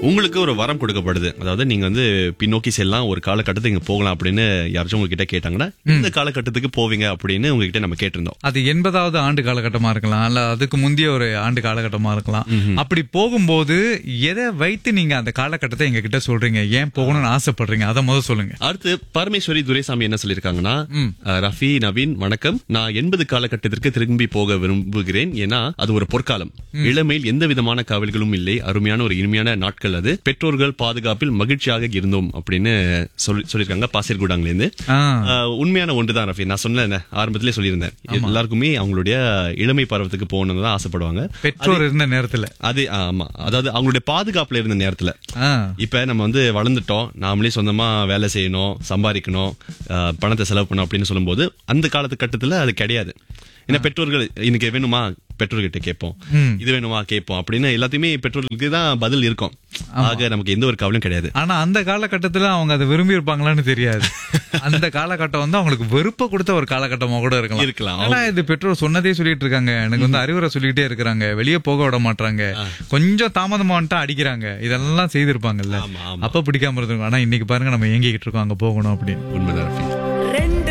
உங்களுக்கு ஒரு வரம் கொடுக்கப்படுது அதாவது நீங்க வந்து பின்னோக்கி செல்லலாம் ஒரு காலகட்டத்துக்கு இங்க போகலாம் அப்படின்னு யாராச்சும் உங்ககிட்ட கேட்டாங்கன்னா இந்த காலகட்டத்துக்கு போவீங்க அப்படின்னு உங்ககிட்ட நம்ம கேட்டிருந்தோம் அது எண்பதாவது ஆண்டு காலகட்டமா இருக்கலாம் அல்ல அதுக்கு முந்தைய ஒரு ஆண்டு காலகட்டமா இருக்கலாம் அப்படி போகும்போது எதை வைத்து நீங்க அந்த காலகட்டத்தை எங்க கிட்ட சொல்றீங்க ஏன் போகணும்னு ஆசைப்படுறீங்க அதை முதல்ல சொல்லுங்க அடுத்து பரமேஸ்வரி துரைசாமி என்ன சொல்லியிருக்காங்கன்னா அஹ், ரஃபி நவீன் வணக்கம் நான் எண்பது காலகட்டத்திற்கு திரும்பி போக விரும்புகிறேன் ஏன்னா அது ஒரு பொற்காலம் இளமையில் எந்த விதமான கவலைகளும் இல்லை அருமையான ஒரு இனிமையான நாட்கள் அது பெற்றோர்கள் பாதுகாப்பில் மகிழ்ச்சியாக இருந்தோம் அப்படின்னு சொல்லி சொல்லியிருக்காங்க பாசிர்குடாங்ல இருந்து ஆ, ஆஹ் உண்மையான ஒன்றுதான் ரஃபி நான் சொன்னேன் ஆரம்பத்திலே சொல்லியிருந்தேன் எல்லாருக்குமே அவங்களுடைய இளமை பருவத்துக்கு போகணும்னு தான் ஆசைப்படுவாங்க பெற்றோர் இருந்த நேரத்துல அது ஆமா அதாவது அவங்களுடைய பாதுகாப்புல இருந்த நேரத்துல ஆ, இப்ப நம்ம வந்து வளர்ந்துட்டோம் நாமளே சொந்தமா வேலை செய்யணும் சம்பாதிக்கணும் ஆஹ் பணத்தை செலவு பண்ணணும் அப்படின்னு சொல்லும்போது அந்த காலத்து கட்டத்துல அது கிடையாது ஏன்னா பெற்றோர்கள் இன்னைக்கு வேணுமா பெற்றோர்கிட்ட கேட்போம் இது வேணுமா கேட்போம் அப்படின்னு எல்லாத்தையுமே பெற்றோர்களுக்கு தான் பதில் இருக்கும் ஆக நமக்கு எந்த ஒரு கவலையும் கிடையாது ஆனா அந்த காலகட்டத்துல அவங்க அதை விரும்பி இருப்பாங்களான்னு தெரியாது அந்த காலகட்டம் வந்து அவங்களுக்கு வெறுப்ப கொடுத்த ஒரு காலகட்டமா கூட இருக்கலாம் இருக்கலாம். ஆனா இது பெற்றோர் சொன்னதே சொல்லிட்டு இருக்காங்க எனக்கு வந்து அறிவுரை சொல்லிட்டே இருக்கிறாங்க வெளியே போக விட மாட்டாங்க கொஞ்சம் தாமதமா வந்துட்டா அடிக்கிறாங்க இதெல்லாம் செய்திருப்பாங்கல்ல ஆமா ஆமா அப்ப பிடிக்காம இருந்திருக்கும் ஆனா இன்னைக்கு பாருங்க நம்ம ஏங்கிக்கிட்டு இருக்கோம் அங்க போகணும் அப்படின்னு உண்மைதான் ரஃபி